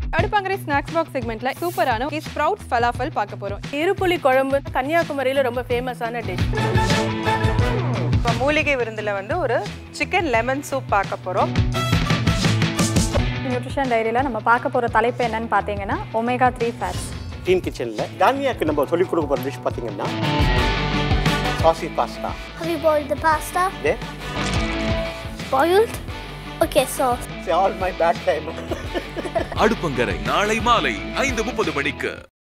அடுப்பாங்கரை snacks box செக்மெண்ட்ல சூப்பரான sprouts falafel பார்க்க போறோம் இருப்புளி குழம்பு கன்னியாகுமரியில் ரொம்ப ஃபேமஸான டிஷ் இப்போ மூலிகை விருந்தில் வந்து ஒரு சிக்கன் லெமன் சூப் பார்க்க போகிறோம் நியூட்ரிஷன் டைரியில் நம்ம பார்க்க போகிற தலைப்பு என்னன்னு பார்த்தீங்கன்னா ஒமேகா த்ரீ ஃபேட்ஸ் டீன் கிச்சனில் தானியாக்கு நம்ம சொல்லிக் கொடுக்க போகிற டிஷ் பார்த்தீங்கன்னா saucy pasta Have you boiled the pasta? தே Boiled? Okay, sauce. All my bad time அடுப்பங்கரை நாளை மாலை ஐந்து முப்பது மணிக்கு